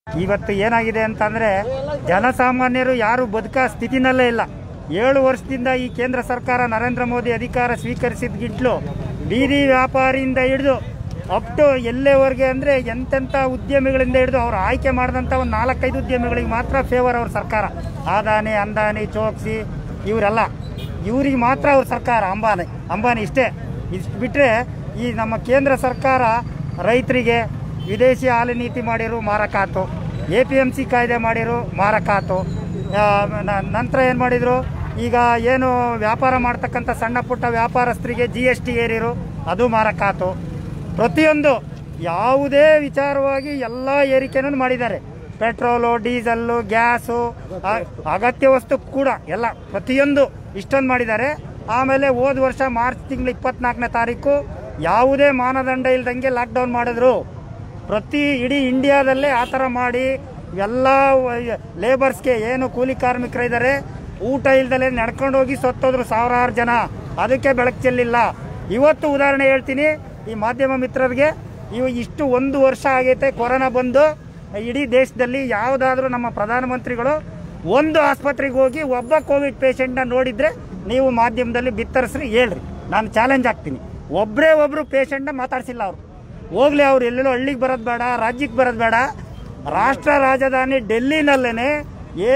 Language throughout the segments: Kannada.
ಇವತ್ತು ಏನಾಗಿದೆ ಅಂತಂದ್ರೆ ಜನಸಾಮಾನ್ಯರು ಯಾರು ಬದುಕ ಸ್ಥಿತಿನಲ್ಲೇ ಇಲ್ಲ ಏಳು ವರ್ಷದಿಂದ ಈ ಕೇಂದ್ರ ಸರ್ಕಾರ ನರೇಂದ್ರ ಮೋದಿ ಅಧಿಕಾರ ಸ್ವೀಕರಿಸಿದ್ಗಿಂತಲೂ ಬೀದಿ ವ್ಯಾಪಾರಿಯಿಂದ ಹಿಡಿದು ಅಪ್ ಟು ಎಲ್ಲೇವರೆಗೆ ಅಂದರೆ ಎಂತೆಂಥ ಉದ್ಯಮಿಗಳಿಂದ ಹಿಡಿದು ಅವ್ರು ಆಯ್ಕೆ ಮಾಡಿದಂಥ ಒಂದು ನಾಲ್ಕೈದು ಉದ್ಯಮಿಗಳಿಗೆ ಮಾತ್ರ ಫೇವರ್ ಅವ್ರ ಸರ್ಕಾರ ಆದಾನಿ ಅಂದಾನಿ ಚೋಕ್ಸಿ ಇವರೆಲ್ಲ ಇವ್ರಿಗೆ ಮಾತ್ರ ಅವ್ರ ಸರ್ಕಾರ ಅಂಬಾನಿ ಅಂಬಾನಿ ಇಷ್ಟೇ ಇಷ್ಟು ಬಿಟ್ಟರೆ ಈ ನಮ್ಮ ಕೇಂದ್ರ ಸರ್ಕಾರ ರೈತರಿಗೆ ವಿದೇಶಿ ಹಾಲು ನೀತಿ ಮಾಡಿರು ಮಾರಕಾತು ಎ ಪಿ ಎಮ್ ಸಿ ಕಾಯ್ದೆ ಮಾಡಿರು ಮಾರಕಾತು ಆ, ನ- ನಂತರ ಏನು ಮಾಡಿದರು ಈಗ ಏನು ವ್ಯಾಪಾರ ಮಾಡ್ತಕ್ಕಂಥ ಸಣ್ಣ ಪುಟ್ಟ ವ್ಯಾಪಾರಸ್ಥರಿಗೆ ಜಿ ಎಸ್ ಟಿ ಏರಿರು ಅದು ಮಾರಕಾತು ಪ್ರತಿಯೊಂದು ಯಾವುದೇ ವಿಚಾರವಾಗಿ ಎಲ್ಲ ಏರಿಕೆನೂ ಮಾಡಿದ್ದಾರೆ ಪೆಟ್ರೋಲು ಡೀಸಲ್ಲು ಗ್ಯಾಸು ಆ- ಅಗತ್ಯ ವಸ್ತು ಕೂಡ ಎಲ್ಲ ಪ್ರತಿಯೊಂದು ಇಷ್ಟೊಂದು ಮಾಡಿದ್ದಾರೆ ಆಮೇಲೆ ಹೋದ ವರ್ಷ ಮಾರ್ಚ್ ತಿಂಗಳು ಇಪ್ಪತ್ನಾಲ್ಕನೇ ತಾರೀಕು ಯಾವುದೇ ಮಾನದಂಡ ಇಲ್ದಂಗೆ ಲಾಕ್ಡೌನ್ ಮಾಡಿದ್ರು ಪ್ರತಿ ಇಡೀ ಇಂಡಿಯಾದಲ್ಲೇ ಆ ಥರ ಮಾಡಿ ಎಲ್ಲ ಲೇಬರ್ಸ್ಗೆ ಏನು ಕೂಲಿ ಕಾರ್ಮಿಕರಿದ್ದಾರೆ ಊಟ ಇಲ್ದಲೆ ನಡ್ಕೊಂಡು ಹೋಗಿ ಸತ್ತೋದ್ರು ಸಾವಿರಾರು ಜನ ಅದಕ್ಕೆ ಬೆಳಕು ಚೆಲ್ಲಿಲ್ಲ ಇವತ್ತು ಉದಾಹರಣೆ ಹೇಳ್ತೀನಿ ಈ ಮಾಧ್ಯಮ ಮಿತ್ರರಿಗೆ ಇವು ಇಷ್ಟು ಒಂದು ವರ್ಷ ಆಗೈತೆ ಕೊರೋನಾ ಬಂದು ಇಡೀ ದೇಶದಲ್ಲಿ ಯಾವುದಾದ್ರೂ ನಮ್ಮ ಪ್ರಧಾನಮಂತ್ರಿಗಳು ಒಂದು ಆಸ್ಪತ್ರೆಗೆ ಹೋಗಿ ಒಬ್ಬ ಕೋವಿಡ್ ಪೇಷಂಟ್ನ ನೋಡಿದ್ರೆ ನೀವು ಮಾಧ್ಯಮದಲ್ಲಿ ಬಿತ್ತರಿಸ್ರಿ ಹೇಳ್ರಿ ನಾನು ಚಾಲೆಂಜ್ ಆಗ್ತೀನಿ ಒಬ್ಬರೇ ಒಬ್ಬರು ಪೇಷಂಟ್ನ ಮಾತಾಡ್ಸಿಲ್ಲ ಅವರು ಹೋಗ್ಲಿ ಅವ್ರು ಎಲ್ಲೆಲ್ಲೋ ಹಳ್ಳಿಗೆ ಬರೋದು ಬೇಡ ರಾಜ್ಯಕ್ಕೆ ಬರೋದು ಬೇಡ ರಾಷ್ಟ್ರ ರಾಜಧಾನಿ ಡೆಲ್ಲಿನಲ್ಲೇ ಏ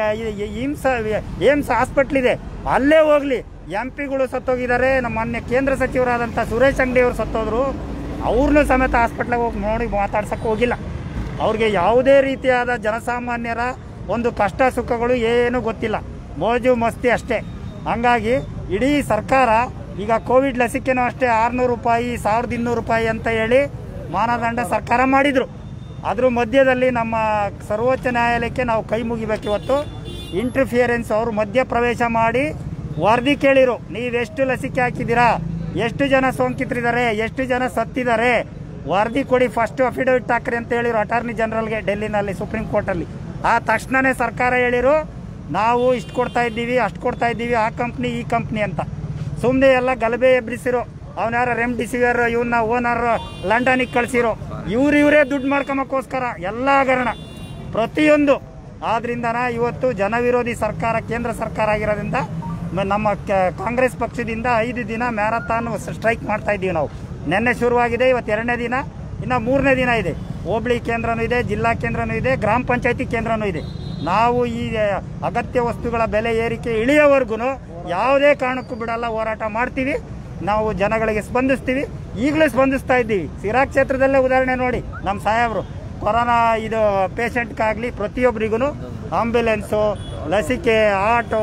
ಏಮ್ಸ್ ಏಮ್ಸ್ ಹಾಸ್ಪಿಟ್ಲ್ ಇದೆ ಅಲ್ಲೇ ಹೋಗ್ಲಿ ಎಂ ಪಿಗಳು ಸತ್ತೋಗಿದ್ದಾರೆ ನಮ್ಮ ಮಾನ್ಯ ಕೇಂದ್ರ ಸಚಿವರಾದಂಥ ಸುರೇಶ್ ಅಂಗಡಿ ಅವರು ಸತ್ತೋದ್ರು ಅವ್ರನ್ನೂ ಸಮೇತ ಹಾಸ್ಪಿಟ್ಲಿಗೆ ಹೋಗಿ ನೋಡಿ ಮಾತಾಡ್ಸಕ್ಕೆ ಹೋಗಿಲ್ಲ ಅವ್ರಿಗೆ ಯಾವುದೇ ರೀತಿಯಾದ ಜನಸಾಮಾನ್ಯರ ಒಂದು ಕಷ್ಟ ಸುಖಗಳು ಏನೂ ಗೊತ್ತಿಲ್ಲ ಮೋಜು ಮಸ್ತಿ ಅಷ್ಟೇ ಹಂಗಾಗಿ ಇಡೀ ಸರ್ಕಾರ ಈಗ ಕೋವಿಡ್ ಲಸಿಕೆನೂ ಅಷ್ಟೇ ಆರುನೂರು ರೂಪಾಯಿ ಸಾವಿರದ ಇನ್ನೂರು ರೂಪಾಯಿ ಅಂತ ಹೇಳಿ ಮಾನದಂಡ ಸರ್ಕಾರ ಮಾಡಿದರು ಅದ್ರ ಮಧ್ಯದಲ್ಲಿ ನಮ್ಮ ಸರ್ವೋಚ್ಚ ನ್ಯಾಯಾಲಯಕ್ಕೆ ನಾವು ಕೈ ಮುಗಿಬೇಕು ಇವತ್ತು ಇಂಟರ್ಫಿಯರೆನ್ಸ್ ಅವರು ಮಧ್ಯ ಪ್ರವೇಶ ಮಾಡಿ ವರದಿ ಕೇಳಿರು ನೀವೆಷ್ಟು ಲಸಿಕೆ ಹಾಕಿದ್ದೀರಾ ಎಷ್ಟು ಜನ ಸೋಂಕಿತರಿದ್ದಾರೆ ಎಷ್ಟು ಜನ ಸತ್ತಿದ್ದಾರೆ ವರದಿ ಕೊಡಿ ಫಸ್ಟ್ ಅಫಿಡವಿಟ್ ಹಾಕ್ರಿ ಅಂತ ಹೇಳಿರು ಅಟಾರ್ನಿ ಜನರಲ್ಗೆ ಡೆಲ್ಲಿನಲ್ಲಿ ಸುಪ್ರೀಂ ಕೋರ್ಟಲ್ಲಿ ಆ ತಕ್ಷಣನೇ ಸರ್ಕಾರ ಹೇಳಿರು ನಾವು ಇಷ್ಟು ಕೊಡ್ತಾ ಇದ್ದೀವಿ ಅಷ್ಟು ಕೊಡ್ತಾ ಇದ್ದೀವಿ ಆ ಕಂಪ್ನಿ ಈ ಕಂಪ್ನಿ ಅಂತ ಸುಮ್ಮನೆ ಎಲ್ಲ ಗಲಭೆ ಎಬ್ಬಿಸಿರೋ ಅವನ್ಯಾರ ರೆಮ್ಡಿಸಿವಿಯರ್ ಇವನ್ನ ಓನರ್ ಲಂಡನಿಗೆ ಕಳಿಸಿರೋ ಇವ್ರು ಇವರೇ ದುಡ್ಡು ಮಾಡ್ಕೊಂಬಕ್ಕೋಸ್ಕರ ಎಲ್ಲ ಹಗರಣ ಪ್ರತಿಯೊಂದು ಆದ್ರಿಂದನ ಇವತ್ತು ಜನವಿರೋಧಿ ಸರ್ಕಾರ ಕೇಂದ್ರ ಸರ್ಕಾರ ಆಗಿರೋದ್ರಿಂದ ಮ- ನಮ್ಮ ಕ- ಕಾಂಗ್ರೆಸ್ ಪಕ್ಷದಿಂದ ಐದು ದಿನ ಮ್ಯಾರಥಾನ್ ಸ್ಟ್ರೈಕ್ ಮಾಡ್ತಾ ಇದ್ದೀವಿ ನಾವು ನಿನ್ನೆ ಶುರುವಾಗಿದೆ ಇವತ್ತು ಎರಡನೇ ದಿನ ಇನ್ನು ಮೂರನೇ ದಿನ ಇದೆ ಹೋಬಳಿ ಕೇಂದ್ರನೂ ಇದೆ ಜಿಲ್ಲಾ ಕೇಂದ್ರನೂ ಇದೆ ಗ್ರಾಮ ಪಂಚಾಯತಿ ಕೇಂದ್ರನೂ ಇದೆ ನಾವು ಈ ಅಗತ್ಯ ವಸ್ತುಗಳ ಬೆಲೆ ಏರಿಕೆ ಇಳಿಯೋವರೆಗೂ ಯಾವುದೇ ಕಾರಣಕ್ಕೂ ಬಿಡಲ್ಲ ಹೋರಾಟ ಮಾಡ್ತೀವಿ ನಾವು ಜನಗಳಿಗೆ ಸ್ಪಂದಿಸ್ತೀವಿ ಈಗಲೂ ಸ್ಪಂದಿಸ್ತಾ ಇದ್ದೀವಿ ಸಿರಾ ಕ್ಷೇತ್ರದಲ್ಲೇ ಉದಾಹರಣೆ ನೋಡಿ ನಮ್ಮ ಸಾಹೇಬರು ಕೊರೋನಾ ಇದು ಪೇಷಂಟ್ಗಾಗಲಿ ಪ್ರತಿಯೊಬ್ಬರಿಗೂ ಆಂಬ್ಯುಲೆನ್ಸು ಲಸಿಕೆ ಆಟೋ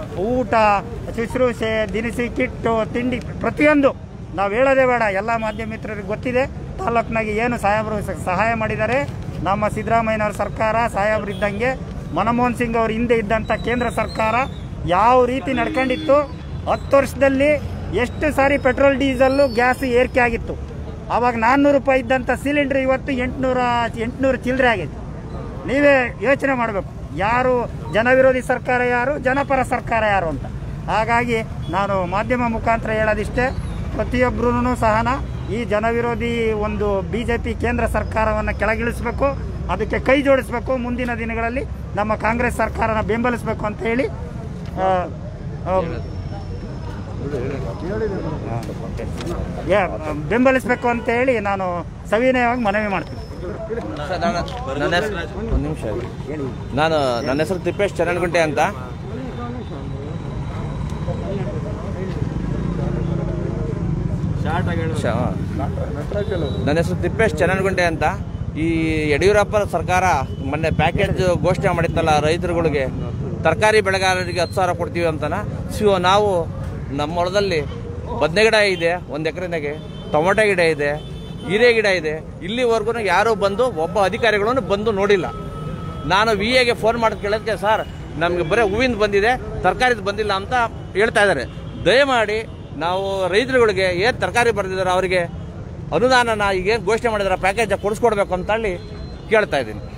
ಊಟ ಶುಶ್ರೂಷೆ ದಿನಸಿ ಕಿಟ್ಟು ತಿಂಡಿ ಪ್ರತಿಯೊಂದು ನಾವು ಹೇಳೋದೇ ಬೇಡ ಎಲ್ಲ ಮಾಧ್ಯಮ ಮಿತ್ರರಿಗೆ ಗೊತ್ತಿದೆ ತಾಲೂಕಿನಾಗೆ ಏನು ಸಾಹೇಬರು ಸ- ಸಹಾಯ ಮಾಡಿದ್ದಾರೆ ನಮ್ಮ ಸಿದ್ದರಾಮಯ್ಯನವ್ರ ಸರ್ಕಾರ ಸಾಹೇಬ್ರು ಇದ್ದಂಗೆ ಮನಮೋಹನ್ ಸಿಂಗ್ ಅವ್ರ ಹಿಂದೆ ಇದ್ದಂಥ ಕೇಂದ್ರ ಸರ್ಕಾರ ಯಾವ ರೀತಿ ನಡ್ಕೊಂಡಿತ್ತು ಹತ್ತು ವರ್ಷದಲ್ಲಿ ಎಷ್ಟು ಸಾರಿ ಪೆಟ್ರೋಲ್ ಡೀಸಲ್ಲು ಗ್ಯಾಸ್ ಏರಿಕೆ ಆಗಿತ್ತು ಆವಾಗ ನಾನ್ನೂರು ರೂಪಾಯಿ ಇದ್ದಂಥ ಸಿಲಿಂಡ್ರ್ ಇವತ್ತು ಎಂಟುನೂರ ಎಂಟುನೂರು ಚಿಲ್ಲರೆ ಆಗಿದೆ ನೀವೇ ಯೋಚನೆ ಮಾಡಬೇಕು ಯಾರು ಜನವಿರೋಧಿ ಸರ್ಕಾರ ಯಾರು ಜನಪರ ಸರ್ಕಾರ ಯಾರು ಅಂತ ಹಾಗಾಗಿ ನಾನು ಮಾಧ್ಯಮ ಮುಖಾಂತರ ಹೇಳೋದಿಷ್ಟೇ ಪ್ರತಿಯೊಬ್ಬರೂ ಸಹನ ಈ ಜನವಿರೋಧಿ ಒಂದು ಬಿ ಜೆ ಪಿ ಕೇಂದ್ರ ಸರ್ಕಾರವನ್ನು ಕೆಳಗಿಳಿಸಬೇಕು ಅದಕ್ಕೆ ಕೈ ಜೋಡಿಸಬೇಕು ಮುಂದಿನ ದಿನಗಳಲ್ಲಿ ನಮ್ಮ ಕಾಂಗ್ರೆಸ್ ಸರ್ಕಾರನ ಬೆಂಬಲಿಸಬೇಕು ಅಂತ ಹೇಳಿ ಆ, ಆ, ಯಾ- ಬೆಂಬಲಿಸಬೇಕು ಅಂತ ಹೇಳಿ ನಾನು ಸವಿನಯವಾಗಿ ಮನವಿ ಮಾಡ್ತೀನಿ ಸರ್, ನಾನು- ನನ್ನ ಹೆಸರು ಒಂದು ನಿಮಿಷ ಇರಿ. ನಾನು ನನ್ನ ಹೆಸರು ತಿಪ್ಪೇಶ್ ಚರಣಗುಂಟೆ ಅಂತ ಶ- ಹಾ. ನನ್ನ ಹೆಸರು ತಿಪ್ಪೇಶ್ ಚರಣಗುಂಟೆ ಅಂತ ಈ ಯಡಿಯೂರಪ್ಪ ಸರ್ಕಾರ ಮೊನ್ನೆ ಪ್ಯಾಕೇಜ್ ಘೋಷಣೆ ಮಾಡಿತ್ತಲ್ಲ ರೈತರುಗಳಿಗೆ ತರಕಾರಿ ಬೆಳೆಗಾರರಿಗೆ ಹತ್ತು ಸಾವಿರ ಕೊಡ್ತೀವಿ ಅಂತನ ಸೊ ನಾವು ನಮ್ಮ ಹೊಲದಲ್ಲಿ ಬದನೆ ಗಿಡ ಇದೆ ಒಂದು ಎಕರೆನಾಗೆ ಟೊಮೊಟೊ ಗಿಡ ಇದೆ ಹೀರೆ ಗಿಡ ಇದೆ ಇಲ್ಲಿವರೆಗೂ ಯಾರೂ ಬಂದು ಒಬ್ಬ ಅಧಿಕಾರಿಗಳನ್ನು ಬಂದು ನೋಡಿಲ್ಲ ನಾನು ವಿ ಎಗೆ ಫೋನ್ ಮಾಡಿ ಕೇಳೋದಕ್ಕೆ ಸರ್ ನಮಗೆ ಬರೀ ಹೂವಿಂದ ಬಂದಿದೆ ತರಕಾರಿದು ಬಂದಿಲ್ಲ ಅಂತ ಹೇಳ್ತಾ ಇದ್ದಾರೆ ದಯಮಾಡಿ ನಾವು ರೈತರುಗಳಿಗೆ ಏನು ತರಕಾರಿ ಬರೆದಿದ್ದಾರೆ ಅವರಿಗೆ ಅನುದಾನನ ಈಗೇನು ಘೋಷಣೆ ಮಾಡಿದಾರೆ ಪ್ಯಾಕೇಜ್ ಕೊಡಿಸ್ಕೊಡ್ಬೇಕು ಅಂತ ಹೇಳಿ ಕೇಳ್ತಾ ಇದ್ದೀನಿ